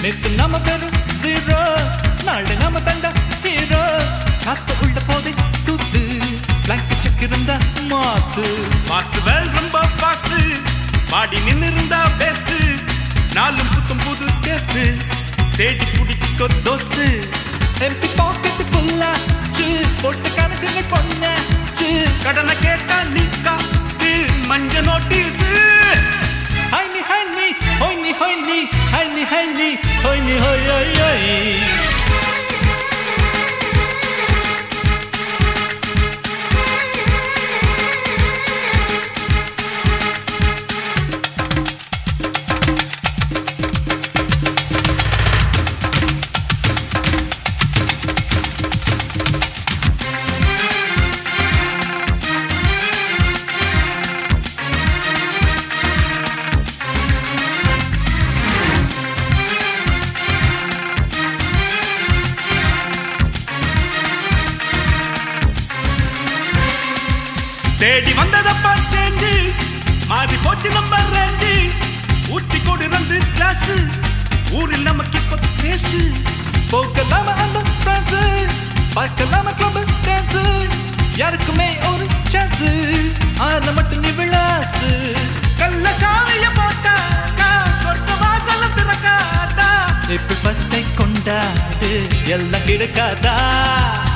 நேத்து நாம பெரும் ஜீரோ நாளை நாம தண்டா ஹீரோ காத்து உள்ள போதை தூத்து பிளாங்க் செக் இருந்தா மாத்து பாஸ்ட் வேல் ரொம்ப பாஸ்ட் பாடி நின்னு இருந்தா பெஸ்ட் நாலும் புத்தம் புது டேஸ்ட் தேடி குடிக்கோ தோஸ்து எம்பி பாக்கெட் ஃபுல்லாச்சு போட்டு கணக்குகள் பொண்ணாச்சு கடனை கேட்டா நிக்காது மஞ்ச நோட்டீஸ் ஹைனி ஹைனி ஹொய்னி ஹொய்னி ஹைனி ஹைனி ஹொய்னி ஹொய் ஹொய் ஹொய் தேடி வந்ததப்பா சேஞ்சு மாறி போச்சு நம்ம ரேஞ்சு ஊத்தி கொடு ரெண்டு கிளாஸ் ஊரில் நமக்கு இப்ப பேசு போகலாம அந்த டான்ஸ் பார்க்கலாம கிளப் டான்ஸ் யாருக்குமே ஒரு சான்ஸ் ஆன மட்டும் நீ விளாசு கல்ல சாவிய போட்டாக்கா சொர்க்க வாசல திறக்காதா இப்ப ஃபர்ஸ்ட் கொண்டாடு எல்லாம் கிடைக்காதா